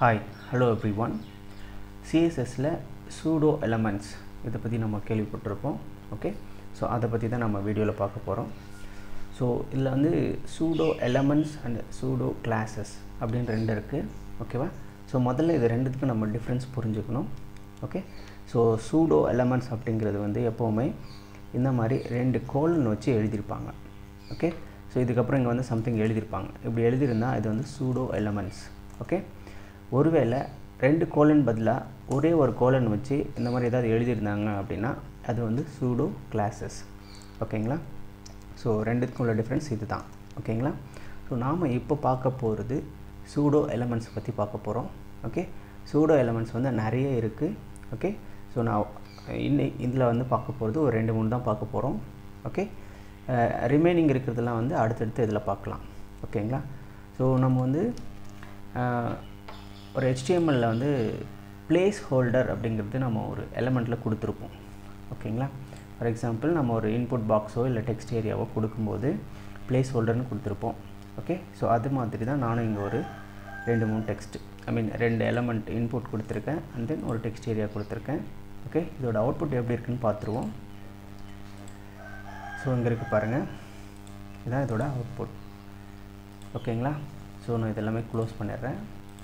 hi hello everyone சிஎஸ்எஸில் pseudo elements இதை பற்றி நம்ம கேள்விப்பட்டிருப்போம் ஓகே ஸோ அதை பற்றி தான் நம்ம வீடியோவில் பார்க்க போகிறோம் ஸோ இதில் வந்து pseudo elements and pseudo classes அப்படின்னு ரெண்டு இருக்குது ஓகேவா ஸோ முதல்ல இது ரெண்டுத்துக்கும் நம்ம டிஃப்ரென்ஸ் புரிஞ்சுக்கணும் ஓகே ஸோ சூடோ எலமெண்ட்ஸ் அப்படிங்கிறது வந்து எப்போவுமே இந்த மாதிரி ரெண்டு கோலன் வச்சு எழுதியிருப்பாங்க ஓகே ஸோ இதுக்கப்புறம் இங்கே வந்து சம்திங் எழுதியிருப்பாங்க இப்படி எழுதியிருந்தால் இது வந்து சூடோ எலமெண்ட்ஸ் ஓகே ஒருவேளை ரெண்டு கோலன் பதிலாக ஒரே ஒரு கோலன் வச்சு இந்த மாதிரி ஏதாவது எழுதியிருந்தாங்க அப்படின்னா அது வந்து சூடோ கிளாஸஸ் ஓகேங்களா ஸோ ரெண்டுத்துக்கும் உள்ள டிஃப்ரென்ஸ் இது தான் ஓகேங்களா ஸோ நாம் இப்போ பார்க்க போகிறது சூடோ எலமெண்ட்ஸ் பற்றி பார்க்க போகிறோம் ஓகே சூடோ எலமெண்ட்ஸ் வந்து நிறைய இருக்குது ஓகே ஸோ நான் இன்னை இதில் வந்து பார்க்க போகிறது ஒரு ரெண்டு மூணு தான் பார்க்க போகிறோம் ஓகே ரிமைனிங் இருக்கிறதெல்லாம் வந்து அடுத்தடுத்து இதில் பார்க்கலாம் ஓகேங்களா ஸோ நம்ம வந்து ஒரு ஹெச்டிஎம்எல்லில் வந்து பிளேஸ் ஹோல்டர் அப்படிங்கிறது நம்ம ஒரு எலமெண்ட்டில் கொடுத்துருப்போம் ஓகேங்களா ஃபார் எக்ஸாம்பிள் நம்ம ஒரு இன்புட் பாக்ஸோ இல்லை டெக்ஸ்ட் ஏரியாவோ கொடுக்கும்போது பிளேஸ் ஹோல்டர்னு கொடுத்துருப்போம் ஓகே ஸோ அது மாதிரி தான் நானும் இங்கே ஒரு ரெண்டு மூணு டெக்ஸ்ட் ஐ மீன் ரெண்டு எலமெண்ட் இன்புட் கொடுத்துருக்கேன் அண்ட் தென் ஒரு டெக்ஸ்ட் ஏரியா கொடுத்துருக்கேன் ஓகே இதோட அவுட்புட் எப்படி இருக்குன்னு பார்த்துருவோம் ஸோ இங்கே இருக்குது பாருங்கள் இதுதான் இதோட அவுட்புட் ஓகேங்களா ஸோ நான் இதெல்லாமே க்ளோஸ் பண்ணிடுறேன்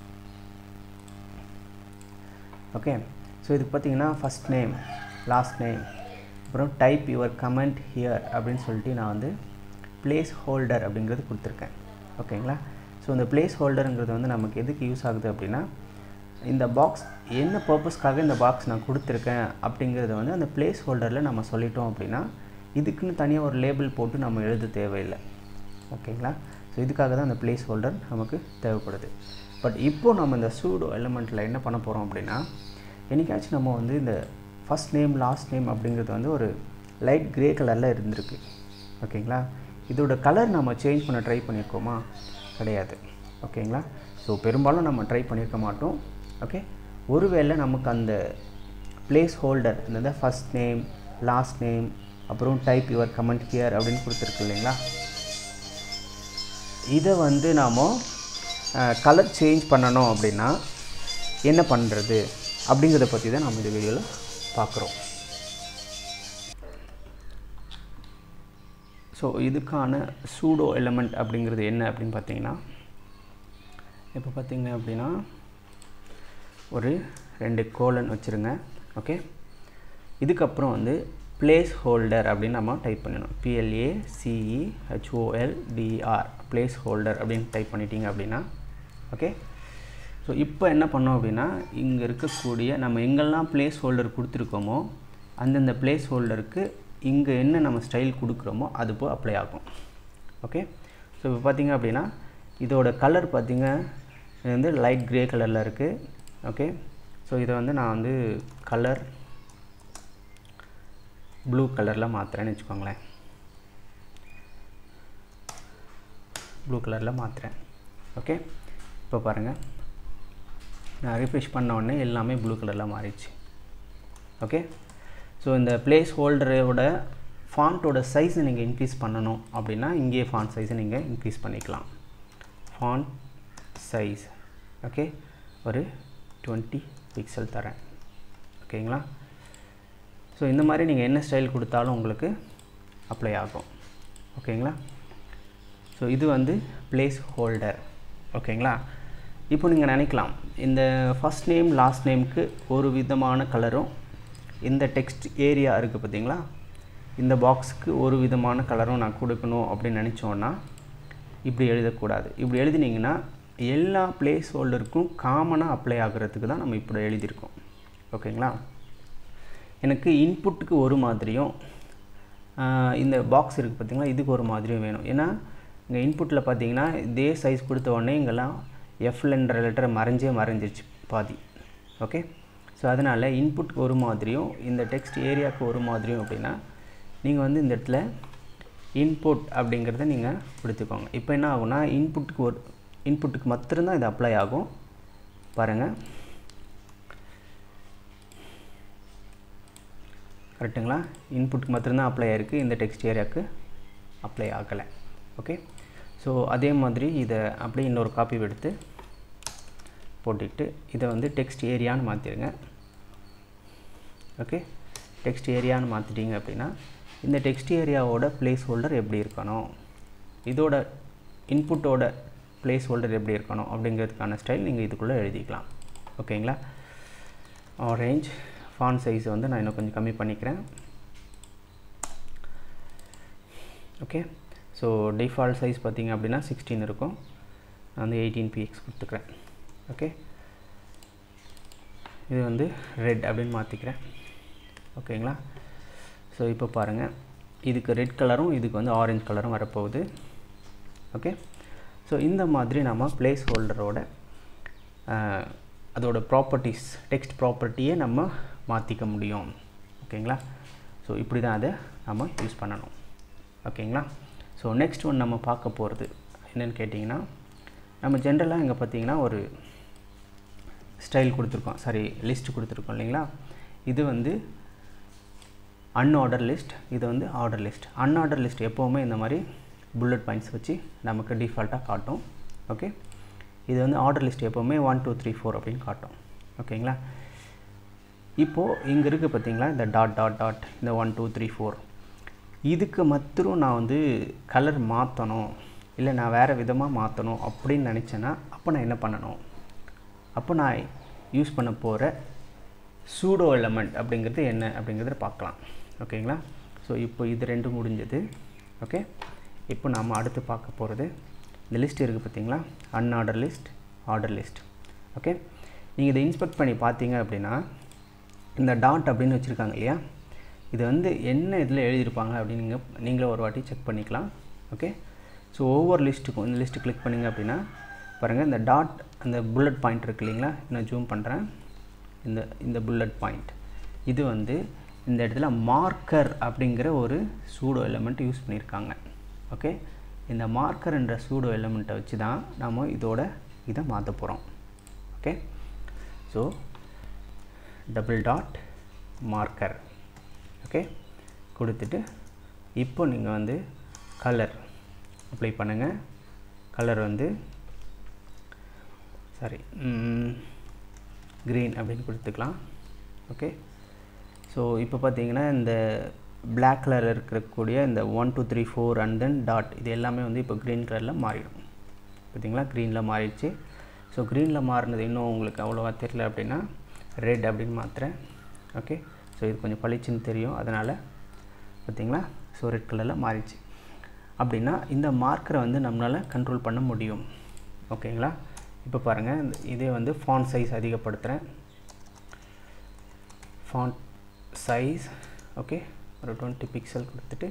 ஓகே ஸோ இதுக்கு பார்த்தீங்கன்னா ஃபஸ்ட் நேம் லாஸ்ட் நேம் அப்புறம் டைப் யுவர் கமெண்ட் ஹியர் அப்படின்னு சொல்லிட்டு நான் வந்து பிளேஸ் ஹோல்டர் அப்படிங்கிறது கொடுத்துருக்கேன் ஓகேங்களா ஸோ இந்த பிளேஸ் ஹோல்டருங்கிறது வந்து நமக்கு எதுக்கு யூஸ் ஆகுது அப்படின்னா இந்த பாக்ஸ் என்ன பர்பஸ்க்காக இந்த பாக்ஸ் நான் கொடுத்துருக்கேன் அப்படிங்கிறத வந்து அந்த பிளேஸ் ஹோல்டரில் நம்ம சொல்லிட்டோம் அப்படின்னா இதுக்குன்னு தனியாக ஒரு லேபிள் போட்டு நம்ம எழுத தேவையில்லை ஓகேங்களா ஸோ இதுக்காக தான் அந்த பிளேஸ் ஹோல்டர் நமக்கு தேவைப்படுது பட் இப்போது நம்ம இந்த சூடோ எலமெண்ட்டில் என்ன பண்ண போகிறோம் அப்படின்னா என்றைக்காச்சும் நம்ம வந்து இந்த ஃபஸ்ட் நேம் லாஸ்ட் நேம் அப்படிங்கிறது வந்து ஒரு லைட் க்ரே கலரில் இருந்திருக்கு ஓகேங்களா இதோட கலர் நம்ம சேஞ்ச் பண்ண ட்ரை பண்ணியிருக்கோமா கிடையாது ஓகேங்களா ஸோ பெரும்பாலும் நம்ம ட்ரை பண்ணியிருக்க மாட்டோம் ஓகே ஒருவேளை நமக்கு அந்த பிளேஸ் ஹோல்டர் இந்த ஃபஸ்ட் நேம் லாஸ்ட் நேம் அப்புறம் டைப் யுவர் கமெண்ட் ஹியர் அப்படின்னு கொடுத்துருக்கு இல்லைங்களா இதை வந்து நாம் கலர் சேஞ்ச் பண்ணணும் அப்படின்னா என்ன பண்ணுறது அப்படிங்கிறத பற்றி தான் நம்ம இந்த வீடியோவில் பார்க்குறோம் ஸோ இதுக்கான சூடோ எலமெண்ட் அப்படிங்கிறது என்ன அப்படின்னு பார்த்தீங்கன்னா இப்போ பார்த்தீங்க அப்படின்னா ஒரு ரெண்டு கோலன் வச்சுருங்க ஓகே இதுக்கப்புறம் வந்து பிளேஸ் ஹோல்டர் அப்படின்னு நம்ம டைப் பண்ணணும் P L A C E H O L D R placeholder அப்படின்னு டைப் பண்ணிட்டீங்க அப்படின்னா ஓகே ஸோ இப்போ என்ன பண்ணோம் அப்படின்னா இங்கே இருக்கக்கூடிய நம்ம எங்கெல்லாம் பிளேஸ் ஹோல்டர் கொடுத்துருக்கோமோ அந்தந்த பிளேஸ் ஹோல்டருக்கு இங்கே என்ன நம்ம ஸ்டைல் கொடுக்குறோமோ அது இப்போ அப்ளை ஆகும் ஓகே ஸோ இப்போ பார்த்திங்க அப்படின்னா இதோட கலர் பார்த்திங்க இது வந்து லைட் க்ரே கலரில் இருக்குது ஓகே ஸோ இதை வந்து நான் வந்து கலர் ப்ளூ கலரில் மாற்றுறேன்னு வச்சுக்கோங்களேன் ப்ளூ கலரில் மாற்றுறேன் ஓகே இப்போ பாருங்கள் நான் ரிஃப்ரெஷ் பண்ண உடனே எல்லாமே ப்ளூ கலரில் மாறிடுச்சு ஓகே ஸோ இந்த பிளேஸ் ஹோல்டரோட ஃபாண்ட்டோட சைஸை நீங்கள் இன்க்ரீஸ் பண்ணணும் அப்படின்னா இங்கேயே ஃபாண்ட் சைஸை நீங்கள் இன்க்ரீஸ் பண்ணிக்கலாம் ஃபாண்ட் சைஸ் ஓகே ஒரு டுவெண்ட்டி பிக்சல் தரேன் ஓகேங்களா ஸோ இந்த மாதிரி நீங்கள் என்ன ஸ்டைல் கொடுத்தாலும் உங்களுக்கு அப்ளை ஆகும் ஓகேங்களா ஸோ இது வந்து பிளேஸ் ஹோல்டர் ஓகேங்களா இப்போ நீங்கள் நினைக்கலாம் இந்த ஃபஸ்ட் நேம் லாஸ்ட் நேமுக்கு ஒரு விதமான கலரும் இந்த டெக்ஸ்ட் ஏரியா இருக்குது பார்த்தீங்களா இந்த பாக்ஸுக்கு ஒரு விதமான கலரும் நான் கொடுக்கணும் அப்படின்னு நினச்சோன்னா இப்படி எழுதக்கூடாது இப்படி எழுதினீங்கன்னா எல்லா பிளேஸ் ஹோல்டருக்கும் காமனாக அப்ளை ஆகிறதுக்கு தான் நம்ம இப்படி எழுதியிருக்கோம் ஓகேங்களா எனக்கு இன்புட்டுக்கு ஒரு மாதிரியும் இந்த பாக்ஸ் இருக்குது பார்த்திங்களா இதுக்கு ஒரு மாதிரியும் வேணும் ஏன்னா இங்கே இன்புட்டில் பார்த்தீங்கன்னா இதே சைஸ் கொடுத்த உடனே இங்கெல்லாம் எஃப்லன்ற லெட்டரை மறைஞ்சே மறைஞ்சிருச்சு பாதி ஓகே ஸோ அதனால் இன்புட்டுக்கு ஒரு மாதிரியும் இந்த டெக்ஸ்ட் ஏரியாவுக்கு ஒரு மாதிரியும் அப்படின்னா நீங்கள் வந்து இந்த இடத்துல இன்புட் அப்படிங்கிறத நீங்கள் கொடுத்துக்கோங்க இப்போ என்ன ஆகும்னா இன்புட்டுக்கு ஒரு இன்புட்டுக்கு மாத்திரம்தான் இது அப்ளை ஆகும் பாருங்கள் கரெக்டுங்களா இன்புட்டுக்கு மாத்திரம்தான் அப்ளை ஆகிருக்கு இந்த டெக்ஸ்ட் ஏரியாவுக்கு அப்ளை ஆகலை ஓகே ஸோ அதே மாதிரி இதை அப்படியே இன்னொரு காப்பி எடுத்து போட்டுக்கிட்டு இதை வந்து டெக்ஸ்ட் ஏரியான்னு மாற்றிடுங்க ஓகே டெக்ஸ்ட் ஏரியான்னு மாற்றிட்டீங்க அப்படின்னா இந்த டெக்ஸ்ட் ஏரியாவோட பிளேஸ் ஹோல்டர் எப்படி இருக்கணும் இதோட இன்புட்டோட பிளேஸ் ஹோல்டர் எப்படி இருக்கணும் அப்படிங்கிறதுக்கான ஸ்டைல் நீங்கள் இதுக்குள்ளே எழுதிக்கலாம் ஓகேங்களா ஆரேஞ்ச் ஃபான் சைஸ் வந்து நான் இன்னும் கொஞ்சம் கம்மி பண்ணிக்கிறேன் ஓகே ஸோ டிஃபால்ட் சைஸ் பார்த்திங்க அப்படின்னா சிக்ஸ்டீன் இருக்கும் நான் வந்து எயிட்டீன் பிஎக்ஸ் கொடுத்துக்கிறேன் ஓகே இது வந்து ரெட் அப்படின்னு மாற்றிக்கிறேன் ஓகேங்களா ஸோ இப்போ பாருங்கள் இதுக்கு ரெட் கலரும் இதுக்கு வந்து ஆரஞ்சு கலரும் வரப்போகுது ஓகே ஸோ இந்த மாதிரி நம்ம பிளேஸ் ஹோல்டரோட அதோட ப்ராப்பர்ட்டிஸ் டெக்ஸ்ட் ப்ராப்பர்ட்டியே நம்ம மாற்றிக்க முடியும் ஓகேங்களா ஸோ இப்படி தான் அதை நம்ம யூஸ் பண்ணணும் ஓகேங்களா ஸோ நெக்ஸ்ட் ஒன் நம்ம பார்க்க போகிறது என்னென்னு கேட்டிங்கன்னா நம்ம ஜென்ரலாக இங்கே பார்த்தீங்கன்னா ஒரு ஸ்டைல் கொடுத்துருக்கோம் சாரி லிஸ்ட் கொடுத்துருக்கோம் இல்லைங்களா இது வந்து அன்ஆர்டர் லிஸ்ட் இது வந்து ஆர்டர் லிஸ்ட் அன்ஆர்டர் லிஸ்ட் எப்போவுமே இந்த மாதிரி புல்லட் பாயிண்ட்ஸ் வச்சு நமக்கு டிஃபால்ட்டாக காட்டும் ஓகே இது வந்து ஆர்டர் லிஸ்ட் எப்போவுமே ஒன் டூ த்ரீ ஃபோர் அப்படின்னு காட்டும் ஓகேங்களா இப்போது இங்கே இருக்குது பார்த்தீங்களா இந்த டாட் டாட் டாட் இந்த ஒன் டூ த்ரீ ஃபோர் இதுக்கு மாத்திரம் நான் வந்து கலர் மாற்றணும் இல்லை நான் வேறு விதமாக மாற்றணும் அப்படின்னு நினச்சேன்னா அப்போ நான் என்ன பண்ணணும் அப்போ நான் யூஸ் பண்ண போகிற சூடோ எலமெண்ட் அப்படிங்கிறது என்ன அப்படிங்கிறத பார்க்கலாம் ஓகேங்களா ஸோ இப்போ இது ரெண்டும் முடிஞ்சது ஓகே இப்போ நாம் அடுத்து பார்க்க போகிறது இந்த லிஸ்ட் இருக்குது பார்த்தீங்களா unorder list order list okay நீங்கள் இதை இன்ஸ்பெக்ட் பண்ணி பார்த்தீங்க அப்படின்னா இந்த டாட் அப்படின்னு வச்சுருக்காங்க இல்லையா இது வந்து என்ன இதில் எழுதியிருப்பாங்க அப்படின்னு நீங்கள் நீங்களே ஒரு வாட்டி செக் பண்ணிக்கலாம் ஓகே ஸோ ஒவ்வொரு லிஸ்ட்டுக்கும் இந்த லிஸ்ட்டு கிளிக் பண்ணிங்க அப்படின்னா பாருங்கள் இந்த டாட் அந்த புல்லட் பாயிண்ட் இருக்கு இல்லைங்களா நான் ஜூம் பண்ணுறேன் இந்த இந்த புல்லட் பாயிண்ட் இது வந்து இந்த இடத்துல மார்க்கர் அப்படிங்கிற ஒரு சூடோ எலமெண்ட் யூஸ் பண்ணியிருக்காங்க ஓகே இந்த மார்க்கர் என்ற சூடோ எலமெண்ட்டை வச்சு தான் நம்ம இதோட இதை மாற்ற போகிறோம் okay so double dot marker okay கொடுத்துட்டு இப்போ நீங்கள் வந்து கலர் அப்ளை பண்ணுங்கள் கலர் வந்து சாரி க்ரீன் அப்படின்னு கொடுத்துக்கலாம் ஓகே ஸோ இப்போ பார்த்தீங்கன்னா இந்த பிளாக் கலரில் இருக்கக்கூடிய இந்த one two three four and then dot இது எல்லாமே வந்து இப்போ க்ரீன் கலரில் மாறிடும் பார்த்தீங்களா க்ரீனில் மாறிடுச்சு ஸோ க்ரீனில் மாறினது இன்னும் உங்களுக்கு அவ்வளோவா தெரியல அப்படின்னா ரெட் அப்படின்னு மாற்றுறேன் ஓகே ஸோ இது கொஞ்சம் பளிச்சுன்னு தெரியும் அதனால் பார்த்தீங்களா ஸோ ரெட் கலரில் மாறிடுச்சு அப்படின்னா இந்த மார்க்கரை வந்து நம்மளால் கண்ட்ரோல் பண்ண முடியும் ஓகேங்களா இப்போ பாருங்கள் இதே வந்து ஃபாண்ட் சைஸ் அதிகப்படுத்துகிறேன் ஃபாண்ட் சைஸ் ஓகே ஒரு டுவெண்ட்டி பிக்சல் கொடுத்துட்டு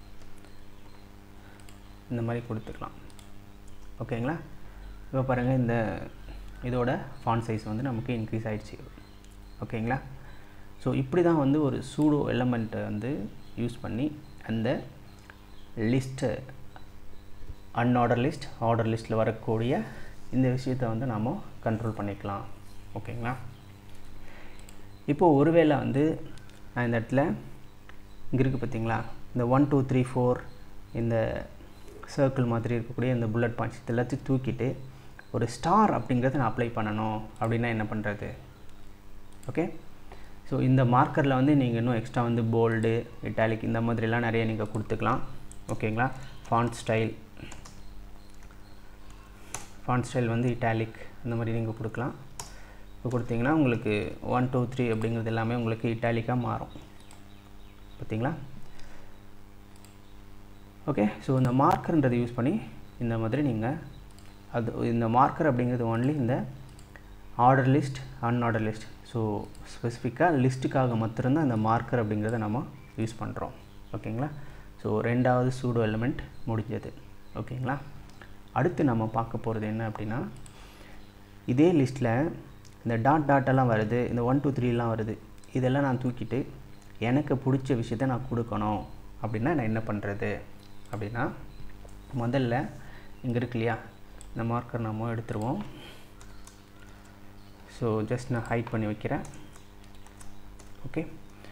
இந்த மாதிரி கொடுத்துக்கலாம் ஓகேங்களா இப்போ பாருங்கள் இந்த இதோட ஃபாண்ட் சைஸ் வந்து நமக்கு இன்க்ரீஸ் ஆகிடுச்சு ஓகேங்களா ஸோ இப்படி தான் வந்து ஒரு சூடோ எலமெண்ட்டை வந்து யூஸ் பண்ணி அந்த லிஸ்ட்டு அன்ஆர்டர் லிஸ்ட் ஆர்டர் லிஸ்ட்டில் வரக்கூடிய இந்த விஷயத்தை வந்து நாம் கண்ட்ரோல் பண்ணிக்கலாம் ஓகேங்களா இப்போது ஒருவேளை வந்து நான் இந்த இடத்துல இங்கே இருக்குது பார்த்தீங்களா இந்த ஒன் டூ த்ரீ ஃபோர் இந்த சர்க்கிள் மாதிரி இருக்கக்கூடிய இந்த புல்லட் பாயிண்ட்ஸ் எல்லாத்தையும் தூக்கிட்டு ஒரு ஸ்டார் அப்படிங்கிறத நான் அப்ளை பண்ணணும் அப்படின்னா என்ன பண்ணுறது ஓகே ஸோ இந்த மார்க்கரில் வந்து நீங்கள் இன்னும் எக்ஸ்ட்ரா வந்து போல்டு இட்டாலிக் இந்த மாதிரிலாம் நிறைய நீங்கள் கொடுத்துக்கலாம் ஓகேங்களா ஃபாண்ட் ஸ்டைல் ஃபாண்ட் ஸ்டைல் வந்து இட்டாலிக் இந்த மாதிரி நீங்கள் கொடுக்கலாம் இப்போ கொடுத்தீங்கன்னா உங்களுக்கு ஒன் டூ த்ரீ அப்படிங்கிறது எல்லாமே உங்களுக்கு இட்டாலிக்காக மாறும் பார்த்தீங்களா ஓகே ஸோ இந்த மார்க்கர்ன்றதை யூஸ் பண்ணி இந்த மாதிரி நீங்கள் அது இந்த மார்க்கர் அப்படிங்கிறது ஒன்லி இந்த order list unorder list so ஸ்பெசிஃபிக்காக லிஸ்ட்டுக்காக மட்டும்தான் இந்த மார்க்கர் அப்படிங்கிறத நம்ம யூஸ் பண்ணுறோம் ஓகேங்களா ஸோ ரெண்டாவது சூடோ எலிமெண்ட் முடிஞ்சது ஓகேங்களா அடுத்து நம்ம பார்க்க போகிறது என்ன அப்படின்னா இதே லிஸ்ட்டில் இந்த டாட் டாட்டெல்லாம் வருது இந்த ஒன் டூ த்ரீலாம் வருது இதெல்லாம் நான் தூக்கிட்டு எனக்கு பிடிச்ச விஷயத்த நான் கொடுக்கணும் அப்படின்னா நான் என்ன பண்ணுறது அப்படின்னா முதல்ல இங்கே இருக்கு இல்லையா இந்த மார்க்கர் நம்ம எடுத்துருவோம் ஸோ ஜஸ்ட் நான் ஹைட் பண்ணி வைக்கிறேன் ஓகே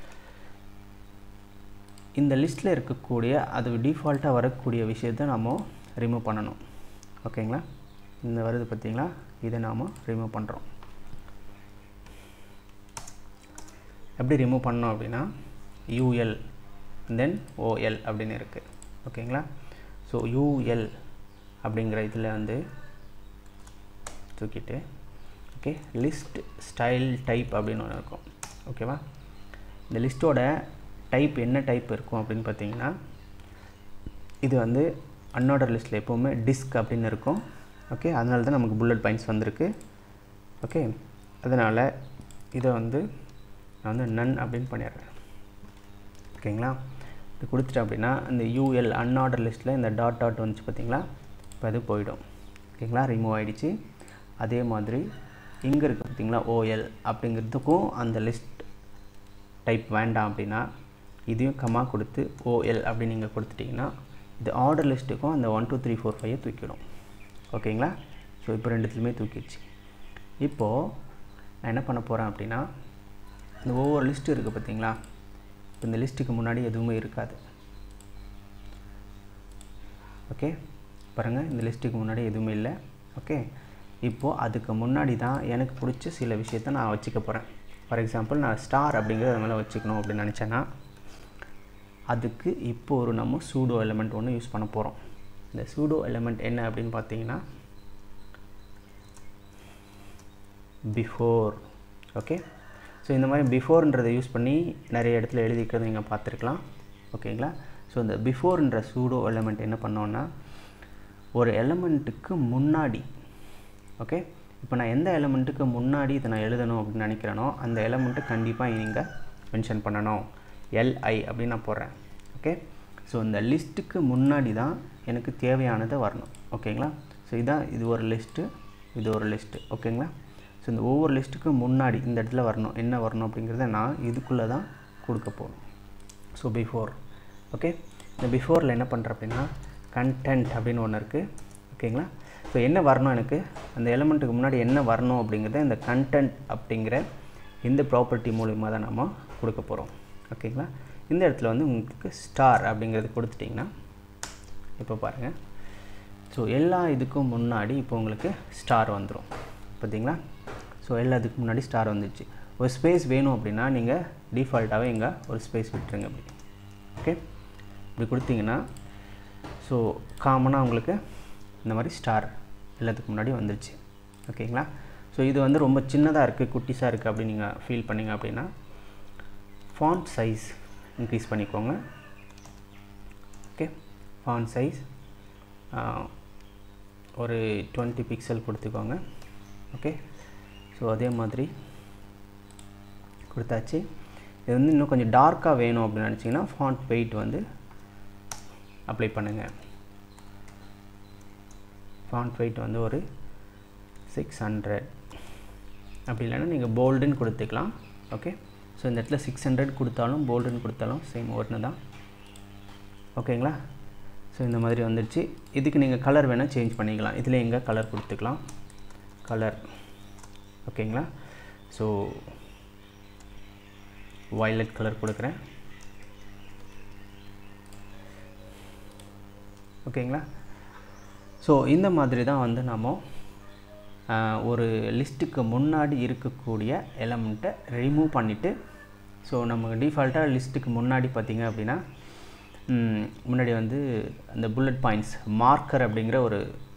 இந்த லிஸ்ட்டில் இருக்கக்கூடிய அது டிஃபால்ட்டாக வரக்கூடிய விஷயத்தை நம்ம ரிமூவ் பண்ணணும் ஓகேங்களா இந்த வருது பார்த்தீங்களா இதை நாம் ரிமூவ் பண்ணுறோம் எப்படி ரிமூவ் பண்ணோம் அப்படின்னா யூஎல் தென் ஓஎல் அப்படின்னு இருக்குது ஓகேங்களா ஸோ யூஎல் அப்படிங்கிற இதில் வந்து தூக்கிட்டு ஓகே லிஸ்ட் ஸ்டைல் டைப் அப்படின்னு ஒன்று இருக்கும் ஓகேவா இந்த லிஸ்ட்டோட டைப் என்ன டைப் இருக்கும் அப்படின்னு பார்த்தீங்கன்னா இது வந்து அன்ஆர்டர் லிஸ்ட்டில் எப்போவுமே டிஸ்க் அப்படின்னு இருக்கும் ஓகே அதனால தான் நமக்கு புல்லட் பாயிண்ட்ஸ் வந்திருக்கு ஓகே அதனால் இதை வந்து நான் வந்து நன் அப்படின்னு பண்ணிடுறேன் ஓகேங்களா இது கொடுத்துட்டேன் அப்படின்னா இந்த யூஎல் அன்ஆர்டர் லிஸ்ட்டில் இந்த டாட் டாட் வந்துச்சு பார்த்தீங்களா இப்போ அது போயிடும் ஓகேங்களா ரிமூவ் ஆகிடுச்சு அதே மாதிரி இங்கே இருக்குது பார்த்தீங்களா ஓஎல் அப்படிங்கிறதுக்கும் அந்த லிஸ்ட் டைப் வேண்டாம் அப்படின்னா இதையும் கமா கொடுத்து ஓஎல் அப்படின்னு நீங்கள் கொடுத்துட்டிங்கன்னா இது ஆர்டர் லிஸ்ட்டுக்கும் அந்த ஒன் டூ த்ரீ ஃபோர் ஃபைவை தூக்கிடும் ஓகேங்களா ஸோ இப்போ ரெண்டுத்துலையுமே தூக்கிடுச்சு இப்போது நான் என்ன பண்ண போகிறேன் அப்படின்னா இந்த ஒவ்வொரு லிஸ்ட்டு இருக்குது பார்த்தீங்களா இப்போ இந்த லிஸ்ட்டுக்கு முன்னாடி எதுவுமே இருக்காது ஓகே பாருங்கள் இந்த லிஸ்ட்டுக்கு முன்னாடி எதுவுமே இல்லை ஓகே இப்போது அதுக்கு முன்னாடி தான் எனக்கு பிடிச்ச சில விஷயத்த நான் வச்சுக்க போகிறேன் ஃபார் எக்ஸாம்பிள் நான் ஸ்டார் அப்படிங்கிறத மேலே வச்சுக்கணும் அப்படின்னு நினச்சேன்னா அதுக்கு இப்போ ஒரு நம்ம சூடோ எலமெண்ட் ஒன்று யூஸ் பண்ண போகிறோம் இந்த சூடோ எலமெண்ட் என்ன அப்படின்னு பார்த்தீங்கன்னா பிஃபோர் ஓகே ஸோ இந்த மாதிரி பிஃபோர்ன்றதை யூஸ் பண்ணி நிறைய இடத்துல எழுதிக்கிறத நீங்கள் பார்த்துருக்கலாம் ஓகேங்களா ஸோ இந்த பிஃபோர்ன்ற சூடோ எலமெண்ட் என்ன பண்ணோன்னா ஒரு எலமெண்ட்டுக்கு முன்னாடி ஓகே இப்போ நான் எந்த எலமெண்ட்டுக்கு முன்னாடி இதை நான் எழுதணும் அப்படின்னு நினைக்கிறேனோ அந்த எலமெண்ட்டு கண்டிப்பாக நீங்கள் மென்ஷன் பண்ணணும் எல்ஐ அப்படின்னு நான் போடுறேன் ஓகே ஸோ இந்த லிஸ்ட்டுக்கு முன்னாடி தான் எனக்கு தேவையானது வரணும் ஓகேங்களா ஸோ இதான் இது ஒரு லிஸ்ட்டு இது ஒரு லிஸ்ட்டு ஓகேங்களா ஸோ இந்த ஒவ்வொரு லிஸ்ட்டுக்கு முன்னாடி இந்த இடத்துல வரணும் என்ன வரணும் அப்படிங்கிறத நான் இதுக்குள்ளே தான் கொடுக்க போகணும் ஸோ பிஃபோர் ஓகே இந்த பிஃபோரில் என்ன பண்ணுறேன் அப்படின்னா கண்டென்ட் அப்படின்னு ஒன்று இருக்குது ஓகேங்களா ஸோ என்ன வரணும் எனக்கு அந்த எலமெண்ட்டுக்கு முன்னாடி என்ன வரணும் அப்படிங்கிறத இந்த கண்டென்ட் அப்படிங்கிற இந்த ப்ராப்பர்ட்டி மூலிமா தான் நம்ம கொடுக்க போகிறோம் ஓகேங்களா இந்த இடத்துல வந்து உங்களுக்கு ஸ்டார் அப்படிங்கிறது கொடுத்துட்டிங்கன்னா இப்போ பாருங்கள் ஸோ எல்லா இதுக்கும் முன்னாடி இப்போ உங்களுக்கு ஸ்டார் வந்துடும் பார்த்தீங்களா ஸோ எல்லாத்துக்கும் முன்னாடி ஸ்டார் வந்துச்சு ஒரு ஸ்பேஸ் வேணும் அப்படின்னா நீங்கள் டிஃபால்ட்டாகவே இங்கே ஒரு ஸ்பேஸ் விட்டுருங்க அப்படி ஓகே இப்படி கொடுத்தீங்கன்னா ஸோ காமனாக உங்களுக்கு இந்த மாதிரி ஸ்டார் எல்லாத்துக்கு முன்னாடி வந்துருச்சு ஓகேங்களா ஸோ இது வந்து ரொம்ப சின்னதாக இருக்குது குட்டிஸாக இருக்குது அப்படின்னு நீங்கள் ஃபீல் பண்ணிங்க அப்படின்னா ஃபாண்ட் சைஸ் இன்க்ரீஸ் பண்ணிக்கோங்க ஓகே ஃபாண்ட் சைஸ் ஒரு டுவெண்ட்டி பிக்சல் கொடுத்துக்கோங்க ஓகே ஸோ அதே மாதிரி கொடுத்தாச்சு இது வந்து இன்னும் கொஞ்சம் டார்க்காக வேணும் அப்படின்னு நினச்சிங்கன்னா ஃபாண்ட் வெயிட் வந்து அப்ளை பண்ணுங்கள் ஃபாண்ட் வெயிட் வந்து ஒரு சிக்ஸ் ஹண்ட்ரட் அப்படி இல்லைன்னா நீங்கள் போல்டுன்னு கொடுத்துக்கலாம் ஓகே ஸோ இந்த இடத்துல சிக்ஸ் ஹண்ட்ரட் கொடுத்தாலும் போல்டுன்னு கொடுத்தாலும் சேம் ஒன்று தான் ஓகேங்களா ஸோ இந்த மாதிரி வந்துடுச்சு இதுக்கு நீங்கள் கலர் வேணால் சேஞ்ச் பண்ணிக்கலாம் இதில் எங்கே கலர் கொடுத்துக்கலாம் கலர் ஓகேங்களா ஸோ வயலட் கலர் கொடுக்குறேன் ஓகேங்களா ஸோ இந்த மாதிரி தான் வந்து நம்ம ஒரு லிஸ்ட்டுக்கு முன்னாடி இருக்கக்கூடிய எலமெண்ட்டை ரிமூவ் பண்ணிவிட்டு ஸோ நம்ம டிஃபால்ட்டாக லிஸ்ட்டுக்கு முன்னாடி பார்த்திங்க அப்படின்னா முன்னாடி வந்து அந்த புல்லட் பாயிண்ட்ஸ் மார்க்கர் அப்படிங்கிற ஒரு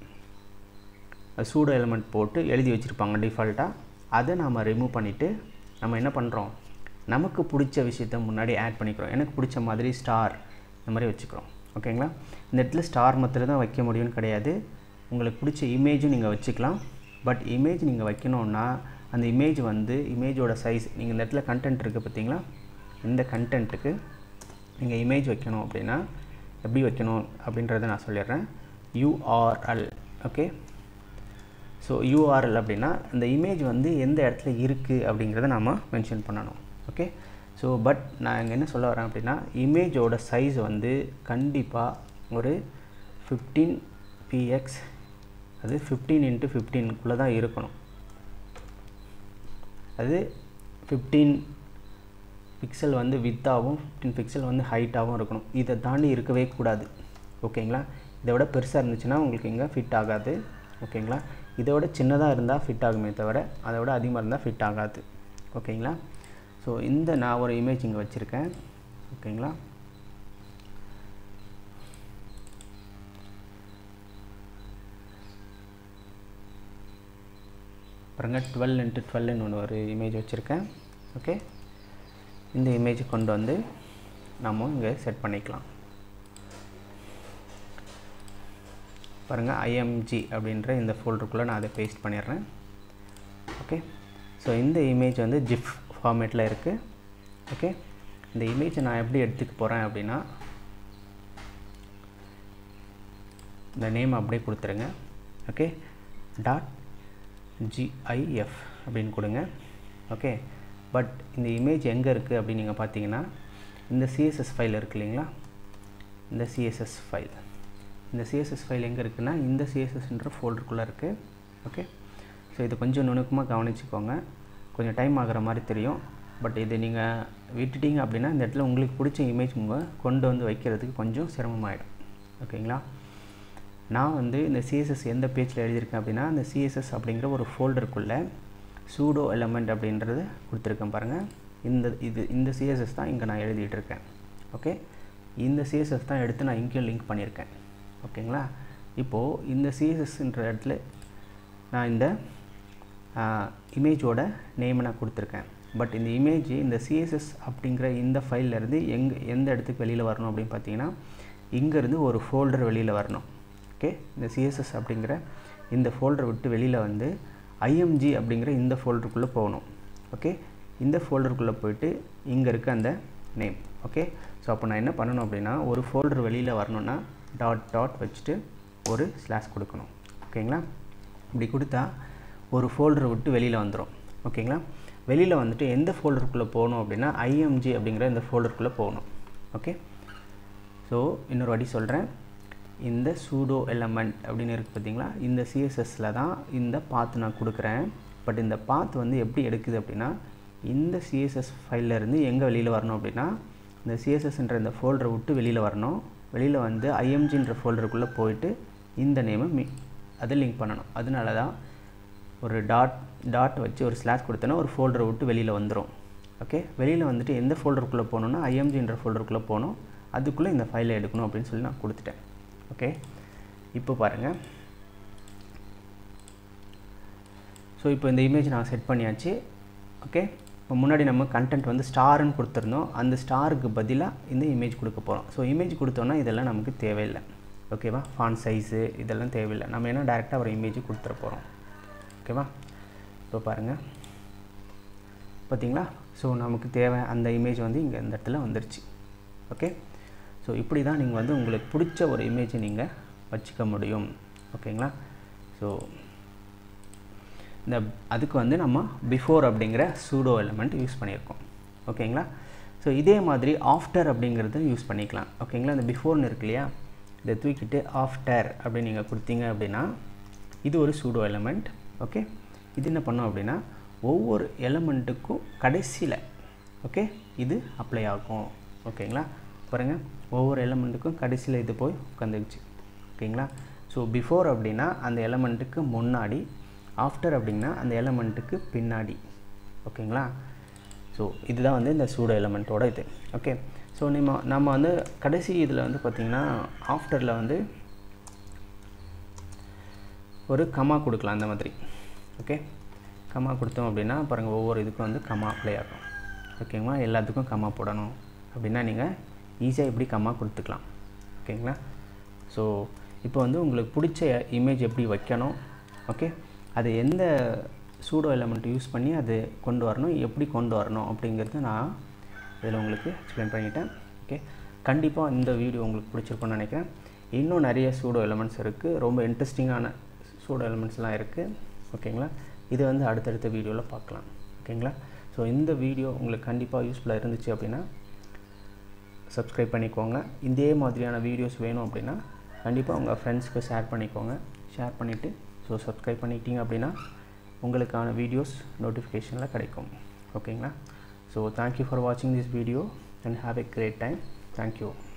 சூடோ எலமெண்ட் போட்டு எழுதி வச்சுருப்பாங்க டிஃபால்ட்டாக அதை நாம் ரிமூவ் பண்ணிவிட்டு நம்ம என்ன பண்ணுறோம் நமக்கு பிடிச்ச விஷயத்த முன்னாடி ஆட் பண்ணிக்கிறோம் எனக்கு பிடிச்ச மாதிரி ஸ்டார் இந்த மாதிரி வச்சுக்கிறோம் ஓகேங்களா இந்த இடத்துல ஸ்டார் மாத்திரம் தான் வைக்க முடியும்னு கிடையாது உங்களுக்கு பிடிச்ச இமேஜும் நீங்கள் வச்சுக்கலாம் பட் இமேஜ் நீங்கள் வைக்கணுன்னா அந்த இமேஜ் வந்து இமேஜோட சைஸ் நீங்கள் இந்த இடத்துல கண்டென்ட் இருக்குது பார்த்தீங்களா இந்த கண்டென்ட்டுக்கு நீங்கள் இமேஜ் வைக்கணும் அப்படின்னா எப்படி வைக்கணும் அப்படின்றத நான் சொல்லிடுறேன் யூஆர்எல் ஓகே ஸோ யூஆர்எல் அப்படின்னா இந்த இமேஜ் வந்து எந்த இடத்துல இருக்குது அப்படிங்கிறத நாம் மென்ஷன் பண்ணணும் ஓகே ஸோ பட் நான் இங்கே என்ன சொல்ல வரேன் அப்படின்னா இமேஜோட சைஸ் வந்து கண்டிப்பாக ஒரு ஃபிஃப்டீன் பிஎக்ஸ் அது ஃபிஃப்டீன் இன்ட்டு ஃபிஃப்டீனுக்குள்ளே தான் இருக்கணும் அது ஃபிஃப்டீன் பிக்சல் வந்து வித்தாகவும் ஃபிஃப்டீன் பிக்சல் வந்து ஹைட்டாகவும் இருக்கணும் இதை தாண்டி இருக்கவே கூடாது ஓகேங்களா இதை விட பெருசாக இருந்துச்சுன்னா உங்களுக்கு இங்கே ஃபிட் ஆகாது ஓகேங்களா இதை விட சின்னதாக இருந்தால் ஃபிட் ஆகுமே தவிர அதை விட அதிகமாக இருந்தால் ஃபிட் ஆகாது ஓகேங்களா ஸோ இந்த நான் ஒரு இமேஜ் இங்கே வச்சுருக்கேன் ஓகேங்களா பாருங்க டுவெல் இன்ட்டு டுவெல்னு ஒன்று ஒரு இமேஜ் வச்சுருக்கேன் ஓகே இந்த இமேஜை கொண்டு வந்து நம்ம இங்கே செட் பண்ணிக்கலாம் பாருங்கள் ஐஎம்ஜி அப்படின்ற இந்த ஃபோல்டருக்குள்ளே நான் அதை பேஸ்ட் பண்ணிடுறேன் ஓகே ஸோ இந்த இமேஜ் வந்து ஜிப் ஃபார்மேட்டில் இருக்குது ஓகே இந்த இமேஜை நான் எப்படி எடுத்துக்க போகிறேன் அப்படின்னா இந்த நேம் அப்படியே கொடுத்துருங்க ஓகே டாட் ஜிஐஎஃப் அப்படின்னு கொடுங்க ஓகே பட் இந்த இமேஜ் எங்கே இருக்குது அப்படின்னு நீங்கள் பார்த்தீங்கன்னா இந்த சிஎஸ்எஸ் ஃபைல் இருக்கு இல்லைங்களா இந்த சிஎஸ்எஸ் ஃபைல் இந்த சிஎஸ்எஸ் ஃபைல் எங்கே இருக்குன்னா இந்த சிஎஸ்எஸ்ன்ற ஃபோல்டருக்குள்ளே இருக்குது ஓகே ஸோ இது கொஞ்சம் நுணுக்கமாக கவனிச்சுக்கோங்க கொஞ்சம் டைம் ஆகிற மாதிரி தெரியும் பட் இது நீங்கள் விட்டுட்டீங்க அப்படின்னா இந்த இடத்துல உங்களுக்கு பிடிச்ச இமேஜ் உங்கள் கொண்டு வந்து வைக்கிறதுக்கு கொஞ்சம் சிரமமாயிடும் ஓகேங்களா நான் வந்து இந்த சிஎஸ்எஸ் எந்த பேஜில் எழுதியிருக்கேன் அப்படின்னா அந்த சிஎஸ்எஸ் அப்படிங்கிற ஒரு ஃபோல்டருக்குள்ளே சூடோ எலமெண்ட் அப்படின்றது கொடுத்துருக்கேன் பாருங்கள் இந்த இது இந்த சிஎஸ்எஸ் தான் இங்கே நான் எழுதிட்டு இருக்கேன் ஓகே இந்த சிஎஸ்எஸ் தான் எடுத்து நான் இங்கேயும் லிங்க் பண்ணியிருக்கேன் ஓகேங்களா இப்போது இந்த சிஎஸ்எஸ்ன்ற இடத்துல நான் இந்த இமேஜோட நேமை நான் கொடுத்துருக்கேன் பட் இந்த இமேஜ் இந்த சிஎஸ்எஸ் அப்படிங்கிற இந்த ஃபைல்லேருந்து எங்கே எந்த இடத்துக்கு வெளியில் வரணும் அப்படின்னு பார்த்தீங்கன்னா இங்கேருந்து ஒரு ஃபோல்டர் வெளியில் வரணும் ஓகே இந்த சிஎஸ்எஸ் அப்படிங்கிற இந்த ஃபோல்டரை விட்டு வெளியில் வந்து ஐஎம்ஜி அப்படிங்கிற இந்த ஃபோல்டருக்குள்ளே போகணும் ஓகே இந்த ஃபோல்டருக்குள்ளே போயிட்டு இங்கே இருக்க அந்த நேம் ஓகே ஸோ அப்போ நான் என்ன பண்ணணும் அப்படின்னா ஒரு ஃபோல்டர் வெளியில் வரணுன்னா டாட் டாட் வச்சுட்டு ஒரு ஸ்லாஷ் கொடுக்கணும் ஓகேங்களா இப்படி கொடுத்தா ஒரு ஃபோல்டரை விட்டு வெளியில் வந்துடும் ஓகேங்களா வெளியில் வந்துட்டு எந்த ஃபோல்டருக்குள்ளே போகணும் அப்படின்னா ஐஎம்ஜி அப்படிங்கிற இந்த ஃபோல்டருக்குள்ளே போகணும் ஓகே ஸோ இன்னொரு வாட்டி சொல்கிறேன் இந்த சூடோ எலமெண்ட் அப்படின்னு இருக்குது பார்த்தீங்களா இந்த சிஎஸ்எஸில் தான் இந்த பாத் நான் கொடுக்குறேன் பட் இந்த பாத் வந்து எப்படி எடுக்குது அப்படின்னா இந்த சிஎஸ்எஸ் ஃபைல்லேருந்து எங்கே வெளியில் வரணும் அப்படின்னா இந்த சிஎஸ்எஸ்ன்ற இந்த ஃபோல்டரை விட்டு வெளியில் வரணும் வெளியில் வந்து ஐஎம்ஜின்ற ஃபோல்டருக்குள்ளே போயிட்டு இந்த நேமை மி அதை லிங்க் பண்ணணும் அதனால தான் ஒரு டாட் டாட் வச்சு ஒரு ஸ்லாஷ் கொடுத்தோன்னா ஒரு ஃபோல்டரை விட்டு வெளியில் வந்துடும் ஓகே வெளியில் வந்துட்டு எந்த ஃபோல்டருக்குள்ளே போகணுன்னா ஐஎம்ஜின்ற ஃபோல்டருக்குள்ளே போகணும் அதுக்குள்ளே இந்த ஃபைலை எடுக்கணும் அப்படின்னு சொல்லி நான் கொடுத்துட்டேன் ஓகே இப்போ பாருங்கள் ஸோ இப்போ இந்த இமேஜ் நான் செட் பண்ணியாச்சு ஓகே இப்போ முன்னாடி நம்ம கண்டென்ட் வந்து ஸ்டாருன்னு கொடுத்துருந்தோம் அந்த ஸ்டாருக்கு பதிலாக இந்த இமேஜ் கொடுக்க போகிறோம் ஸோ இமேஜ் கொடுத்தோன்னா இதெல்லாம் நமக்கு தேவையில்லை ஓகேவா ஃபான் சைஸு இதெல்லாம் தேவையில்லை நம்ம என்ன டேரெக்டாக ஒரு இமேஜ் கொடுத்துட போகிறோம் ஓகேவா இப்போ பாருங்கள் பார்த்தீங்களா ஸோ நமக்கு தேவை அந்த இமேஜ் வந்து இங்கே இந்த இடத்துல வந்துருச்சு ஓகே ஸோ இப்படி தான் நீங்கள் வந்து உங்களுக்கு பிடிச்ச ஒரு இமேஜை நீங்கள் வச்சுக்க முடியும் ஓகேங்களா ஸோ இந்த அதுக்கு வந்து நம்ம பிஃபோர் அப்படிங்கிற சூடோ எலமெண்ட் யூஸ் பண்ணியிருக்கோம் ஓகேங்களா ஸோ இதே மாதிரி ஆஃப்டர் அப்படிங்கிறது யூஸ் பண்ணிக்கலாம் ஓகேங்களா இந்த பிஃபோர்னு இருக்கு இல்லையா இதை தூக்கிட்டு ஆஃப்டர் அப்படின்னு நீங்கள் கொடுத்தீங்க அப்படின்னா இது ஒரு சூடோ எலமெண்ட் ஓகே இது என்ன பண்ணோம் அப்படின்னா ஒவ்வொரு எலமெண்ட்டுக்கும் கடைசியில் ஓகே இது அப்ளை ஆகும் ஓகேங்களா பாருங்கள் ஒவ்வொரு எலமெண்ட்டுக்கும் கடைசியில் இது போய் உட்காந்துக்குச்சு ஓகேங்களா ஸோ பிஃபோர் அப்படின்னா அந்த எலமெண்ட்டுக்கு முன்னாடி ஆஃப்டர் அப்படின்னா அந்த எலமெண்ட்டுக்கு பின்னாடி ஓகேங்களா ஸோ இதுதான் வந்து இந்த சூடோ எலமெண்ட்டோட இது ஓகே ஸோ நம்ம நம்ம வந்து கடைசி இதில் வந்து பார்த்திங்கன்னா ஆஃப்டரில் வந்து ஒரு கமா கொடுக்கலாம் அந்த மாதிரி ஓகே கமா கொடுத்தோம் அப்படின்னா பாருங்கள் ஒவ்வொரு இதுக்கும் வந்து கமா அப்ளை ஆகும் ஓகேங்களா எல்லாத்துக்கும் கமா போடணும் அப்படின்னா நீங்கள் ஈஸியாக இப்படி கம்மா கொடுத்துக்கலாம் ஓகேங்களா ஸோ இப்போ வந்து உங்களுக்கு பிடிச்ச இமேஜ் எப்படி வைக்கணும் ஓகே அது எந்த சூடோ எலமெண்ட் யூஸ் பண்ணி அது கொண்டு வரணும் எப்படி கொண்டு வரணும் அப்படிங்கிறது நான் இதில் உங்களுக்கு எக்ஸ்பிளைன் பண்ணிட்டேன் ஓகே கண்டிப்பாக இந்த வீடியோ உங்களுக்கு பிடிச்சிருக்கும்னு நினைக்கிறேன் இன்னும் நிறைய சூடோ எலமெண்ட்ஸ் இருக்குது ரொம்ப இன்ட்ரெஸ்டிங்கான சூடோ எலமெண்ட்ஸ்லாம் இருக்குது ஓகேங்களா இது வந்து அடுத்தடுத்த வீடியோவில் பார்க்கலாம் ஓகேங்களா ஸோ இந்த வீடியோ உங்களுக்கு கண்டிப்பாக யூஸ்ஃபுல்லாக இருந்துச்சு அப்படின்னா சப்ஸ்கிரைப் பண்ணிக்கோங்க இதே மாதிரியான வீடியோஸ் வேணும் அப்படின்னா கண்டிப்பாக உங்கள் ஃப்ரெண்ட்ஸ்க்கு ஷேர் பண்ணிக்கோங்க ஷேர் பண்ணிவிட்டு ஸோ சப்ஸ்கிரைப் பண்ணிட்டீங்க அப்படின்னா உங்களுக்கான வீடியோஸ் நோட்டிஃபிகேஷனில் கிடைக்கும் ஓகேங்களா ஸோ தேங்க்யூ ஃபார் வாட்சிங் this video and have a great time thank you